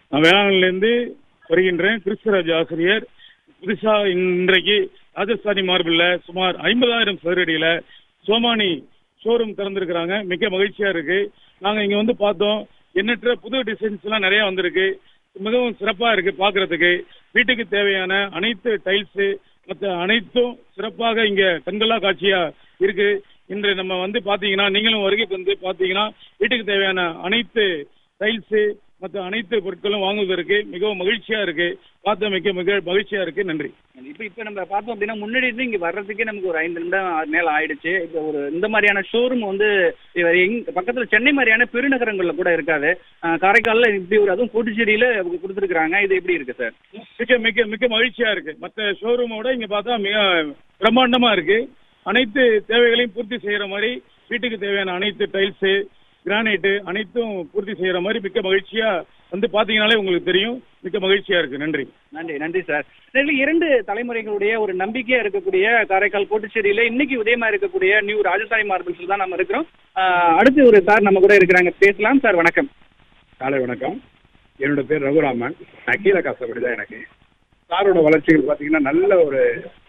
நான் வேளாண்லேருந்து வருகின்றேன் கிறிஸ்தராஜ் ஆசிரியர் புதுசா இன்றைக்கு ராஜஸ்தானி மார்பிள்ல சுமார் ஐம்பதாயிரம் சதுரடியில சோமானி ஷோரூம் திறந்திருக்கிறாங்க மிக மகிழ்ச்சியா இருக்கு நாங்க இங்க வந்து பார்த்தோம் எண்ணற்ற புது டிசைன்ஸ் எல்லாம் நிறைய வந்திருக்கு மிகவும் சிறப்பா இருக்கு பார்க்கிறதுக்கு வீட்டுக்கு தேவையான அனைத்து டைல்ஸ் மற்ற அனைத்தும் சிறப்பாக இங்க கண்கொள்ளா காட்சியா இருக்கு இன்று நம்ம வந்து பாத்தீங்கன்னா நீங்களும் வருகைக்கு வந்து பாத்தீங்கன்னா வீட்டுக்கு தேவையான அனைத்து டைல்ஸ் மற்ற அனைத்து பொருட்களும் வாங்குவதற்கு மிகவும் மகிழ்ச்சியா இருக்கு பார்த்தமைக்கு மிக மகிழ்ச்சியா இருக்கு நன்றி இப்போ இப்போ நம்ம பார்த்தோம் அப்படின்னா முன்னாடி இருந்து இங்கே வர்றதுக்கே நமக்கு ஒரு ஐந்து நிமிடம் மேலே ஆயிடுச்சு இப்போ ஒரு இந்த மாதிரியான ஷோரூம் வந்து இவ- எங் பக்கத்தில் சென்னை மாதிரியான பெருநகரங்களில் கூட இருக்காது ஆஹ் காரைக்காலில் இப்படி ஒரு அதுவும் கோட்டுச்சேரியில் கொடுத்துருக்குறாங்க இது எப்படி இருக்கு சார் மிக மிக மிக மகிழ்ச்சியா இருக்கு மற்ற ஷோரூமோட இங்க பார்த்தா மிக பிரம்மாண்டமா இருக்கு அனைத்து தேவைகளையும் பூர்த்தி செய்யற மாதிரி வீட்டுக்கு தேவையான அனைத்து டைல்ஸ் கிரானைட்டு அனைத்தும் பூர்த்தி செய்யற மாதிரி மிக்க மகிழ்ச்சியா வந்து பாத்தீங்கன்னாலே உங்களுக்கு தெரியும் மிக்க மகிழ்ச்சியா இருக்கு நன்றி நன்றி நன்றி சார் இதில் இரண்டு தலைமுறைகளுடைய ஒரு நம்பிக்கையா இருக்கக்கூடிய காரைக்கால் கோட்டுச்சேரியில இன்னைக்கு உதயமா இருக்கக்கூடிய நியூ ராஜஸ்தானி மார்பிள்ஸ்ல தான் நம்ம இருக்கிறோம் ஆஹ் அடுத்து ஒரு சார் நம்ம கூட இருக்கிறாங்க பேசலாம் சார் வணக்கம் காலை வணக்கம் என்னோட பேர் ரகுராமன் நான் கீழே காசப்படி தான் எனக்கு சாரோட வளர்ச்சிகள் பார்த்தீங்கன்னா நல்ல ஒரு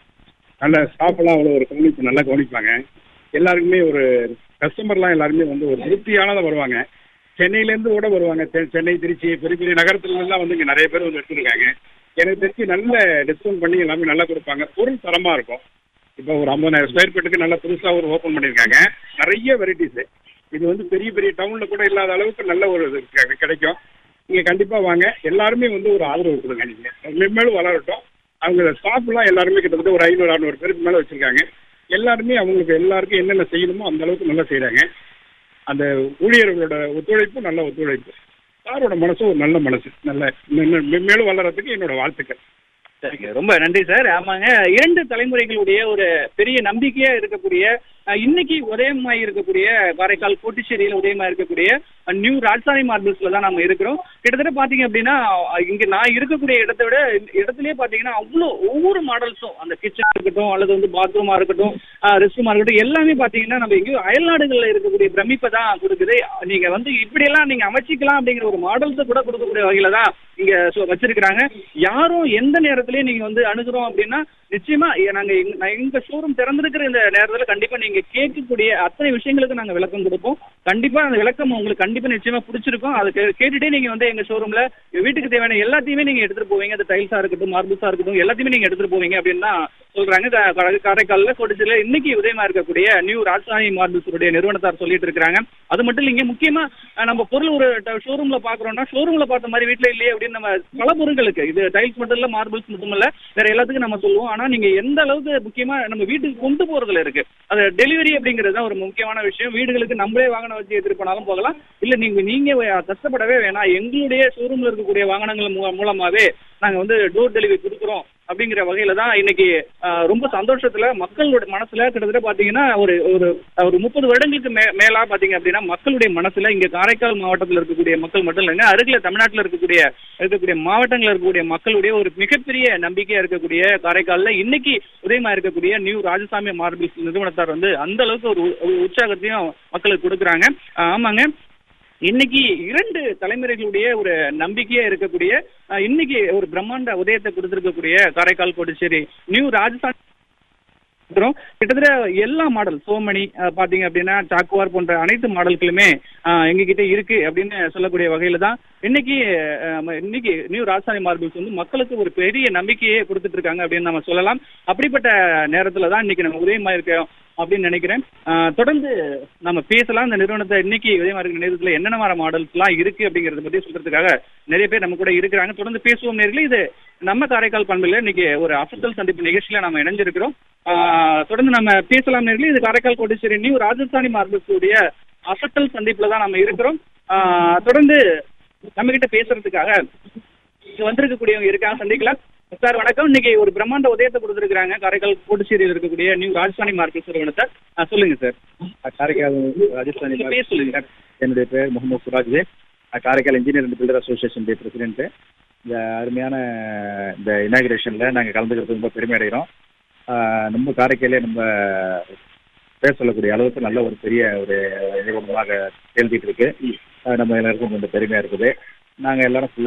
நல்ல ஸ்டாஃப்லாம் அவ்வளோ ஒரு கவனிப்பு நல்லா கவனிப்பாங்க எல்லாருக்குமே ஒரு கஸ்டமர்லாம் எல்லாருமே வந்து ஒரு திருப்தியானதாக வருவாங்க சென்னையிலேருந்து கூட வருவாங்க செ- சென்னை திருச்சி பெரிய பெரிய நகரத்துலலாம் வந்து இங்கே நிறைய பேர் வந்து எடுத்துருக்காங்க எனக்கு தெரிஞ்சு நல்ல டிஸ்கவுண்ட் பண்ணி எல்லாமே நல்லா கொடுப்பாங்க பொருள் தரமாக இருக்கும் இப்போ ஒரு ஐம்பதாயிரம் ஸ்கொயர் ஃபீட்டுக்கு நல்லா புதுசாக ஒரு ஓப்பன் பண்ணியிருக்காங்க நிறைய வெரைட்டிஸு இது வந்து பெரிய பெரிய டவுனில் கூட இல்லாத அளவுக்கு நல்ல ஒரு இது கி- கிடைக்கும் நீங்கள் கண்டிப்பாக வாங்க எல்லாருமே வந்து ஒரு ஆதரவு கொடுங்க நீங்கள் மென்மேலும் வளரட்டும் அவங்க ஸ்டாஃப்லாம் எல்லாருமே கிட்டத்தட்ட ஒரு ஐநூறு அறுநூறு பேருக்கு மேலே வச்சுருக்காங்க எல்லாருமே அவங்களுக்கு எல்லாருக்கும் என்னென்ன செய்யணுமோ அந்த அளவுக்கு நல்லா செய்கிறாங்க அந்த ஊழியர்களோட ஒத்துழைப்பு நல்ல ஒத்துழைப்பு சாரோட மனசும் ஒரு நல்ல மனசு நல்ல மென்மேலும் மென்மேலும் வளர்றதுக்கு என்னோட வாழ்த்துக்கள் சரிங்க ரொம்ப நன்றி சார் ஆமாங்க இரண்டு தலைமுறைகளுடைய ஒரு பெரிய நம்பிக்கையா இருக்கக்கூடிய அஹ், இன்னைக்கு உதயமாய் இருக்கக்கூடிய காரைக்கால் கோட்டிச்சேரியில உதயமா இருக்கக்கூடிய அஹ், நியூ ராஜஸ்தானி மார்பிள்ஸ்ல தான் நம்ம இருக்கிறோம் கிட்டத்தட்ட பாத்தீங்க அப்படின்னா அஹ், இங்க நான் இருக்கக்கூடிய இடத்தை விட இந்த இடத்துலயே பாத்தீங்கன்னா அவ்வளோ ஒவ்வொரு மாடல்ஸும் அந்த கிச்சனா இருக்கட்டும் அல்லது வந்து பாத்ரூமா இருக்கட்டும் ரெஸ்ட் ரூமா இருக்கட்டும் எல்லாமே பாத்தீங்கன்னா நம்ம எங்கேயும் அயல்நாடுகள்ல இருக்கக்கூடிய பிரமிப்பை தான் கொடுக்குது நீங்க வந்து இப்படியெல்லாம் நீங்க அமைச்சிக்கலாம் அப்படிங்கிற ஒரு மாடல்ஸை கூட கொடுக்கக்கூடிய வகையில தான் இங்க சொ- வச்சிருக்கிறாங்க யாரும் எந்த நேரத்திலயும் நீங்க வந்து அணுகுறோம் அப்படின்னா நிச்சயமா எ- நாங்க எங்க- நான் எங்க ஷோரூம் திறந்திருக்கிற இந்த நேரத்துல கண்டிப்பா நீங்க கேட்கக்கூடிய அத்தனை விஷயங்களுக்கு நாங்க விளக்கம் கொடுப்போம் கண்டிப்பா அந்த விளக்கம் உங்களுக்கு கண்டிப்பா நிச்சயமா பிடிச்சிருக்கும் அதை கே- கேட்டுட்டே நீங்க வந்து எங்க ஷோரூம்ல வீட்டுக்கு தேவையான எல்லாத்தையுமே நீங்க எடுத்துட்டு போவீங்க அது டைல்ஸா இருக்கட்டும் மார்பிள்ஸா இருக்கட்டும் எல்லாத்தையுமே நீங்க எடுத்துட்டு போவீங்க அப்படின்னு தான் சொல்றாங்க க- க- காரைக்கால்ல கோட்டச்சில இன்னைக்கு உதயமா இருக்கக்கூடிய நியூ ராஜஸ்தானி மார்பிள்ஸுடைய நிறுவனத்தார் சொல்லிட்டு இருக்காங்க அது மட்டும் இல்லைங்க முக்கியமா அஹ், நம்ம பொருள் ஒரு ஷோரூம்ல பாக்குறோம்னா ஷோரூம்ல பார்த்த மாதிரி வீட்ல இல்லையே அப்படின்னு நம்ம பல பொருட்களுக்கு இது டைல்ஸ் மட்டும் இல்ல மார்பிள்ஸ் மட்டும் இல்ல வேற எல்லாத்துக்கும் நம்ம சொல்லுவோம் ஆனா நீங்க எந்த அளவுக்கு முக்கியமா நம்ம வீட்டுக்கு கொண்டு போறதுல இருக்கு அது டெலிவரி அப்படிங்கிறது தான் ஒரு முக்கியமான விஷயம் வீடுகளுக்கு நம்மளே வாகனம் வச்சு எடுத்துட்டு போனாலும் போகலாம் இல்ல நீங்க நீங்க வே- கஷ்டப்படவே வேணாம் எங்களுடைய ஷோரூம்ல இருக்கக்கூடிய வாகனங்கள் மூ- மூலமாவே நாங்க வந்து டோர் டெலிவரி கொடுக்குறோம் அப்படிங்கிற வகையில தான் இன்னைக்கு ஆஹ், ரொம்ப சந்தோஷத்துல மக்களோட மனசுல கிட்டத்தட்ட பாத்தீங்கன்னா ஒரு ஒரு ஒரு முப்பது வருடங்களுக்கு மே மேலா பாத்தீங்க அப்படின்னா மக்களுடைய மனசுல இங்க காரைக்கால் மாவட்டத்தில் இருக்கக்கூடிய மக்கள் மட்டும் இல்லைங்க அருகில தமிழ்நாட்டில் இருக்கக்கூடிய இருக்கக்கூடிய மாவட்டங்களில் இருக்கக்கூடிய மக்களுடைய ஒரு மிகப்பெரிய நம்பிக்கையா இருக்கக்கூடிய காரைக்கால்ல இன்னைக்கு உதயமா இருக்கக்கூடிய நியூ ராஜசாமி மார்பிள்ஸ் நிறுவனத்தார் வந்து அந்த அளவுக்கு ஒரு உ- ஒரு உற்சாகத்தையும் மக்களுக்கு கொடுக்குறாங்க ஆஹ், ஆமாங்க இன்னைக்கு இரண்டு தலைமுறைகளுடைய ஒரு நம்பிக்கையா இருக்கக்கூடிய அஹ், இன்னைக்கு ஒரு பிரம்மாண்ட உதயத்தை கொடுத்திருக்கக்கூடிய காரைக்கால் கோட்டுச்சேரி நியூ ராஜஸ்தான் இருக்கிறோம். கிட்டத்தட்ட எல்லா மாடல் சோமணி அஹ், பாத்தீங்க அப்படின்னா சாக்குவார் போன்ற அனைத்து மாடல்களுமே அஹ், எங்ககிட்ட இருக்கு அப்படின்னு சொல்லக்கூடிய வகையில தான் இன்னைக்கு அஹ், இன்னைக்கு நியூ ராஜஸ்தானி மார்பிள்ஸ் வந்து மக்களுக்கு ஒரு பெரிய நம்பிக்கையே கொடுத்துட்டு இருக்காங்க அப்படின்னு நம்ம சொல்லலாம் அப்படிப்பட்ட நேரத்துல தான் இன்னைக்கு நம்ம உதயமா இருக்கிறோம் அப்படின்னு நினைக்கிறேன் அஹ், தொடர்ந்து நம்ம பேசலாம் இந்த நிறுவனத்தை இன்னைக்கு உதயமா இருக்கிற நேரத்தில் என்னென்ன மாதிரி மாடல்ஸ்லாம் இருக்கு அப்படிங்கறத பத்தி சொல்றதுக்காக நிறைய பேர் நம்ம கூட இருக்கிறாங்க தொடர்ந்து பேசுவோம் நேர்களே இது நம்ம காரைக்கால் பண்பில் இன்னைக்கு ஒரு அசத்தல் சந்திப்பு நிகழ்ச்சியில நம்ம இணைஞ்சிருக்கிறோம் ஆஹ் தொடர்ந்து நம்ம பேசலாம் நேர்களே இது காரைக்கால் கோட்டேஸ்வரி நியூ ராஜஸ்தானி மார்பிள்ஸ் உடைய அசத்தல் சந்திப்புல தான் நம்ம இருக்கிறோம் ஆஹ் தொடர்ந்து நம்ம கிட்ட பேசுறதுக்காக இங்க வந்திருக்கக்கூடியவங்க இருக்காங்க சந்திக்கலாம் சார் வணக்கம் இன்னைக்கு ஒரு பிரம்மாண்ட உதயத்தை கொடுத்துருக்காங்க காரைக்கால் கோட்டுச்சேரியில் இருக்கக்கூடிய நியூ ராஜஸ்தானி மார்பிள்ஸ் நிறுவனத்தை ஆஹ் சொல்லுங்க சார் காரைக்கால் ராஜஸ்தானி நீங்க பேர் சொல்லுங்க என்னுடைய பேர் முகமது சுராஜ் நான் Karaikal engineer and builder association president இந்த அருமையான இந்த இனாகிரேஷனில் நாங்கள் கலந்துக்கிறது ரொம்ப பெருமை அடைகிறோம் ஆஹ் நம்ம காரைக்காலே நம்ம பேர் சொல்லக்கூடிய அளவுக்கு நல்ல ஒரு பெரிய ஒரு நிறுவனமாக எழுதிட்டு இருக்கு ஆஹ் நம்ம எல்லாருக்கும் ரொம்ப பெருமையாக இருக்குது நாங்கள் எல்லாரும் ஃபுல்லாக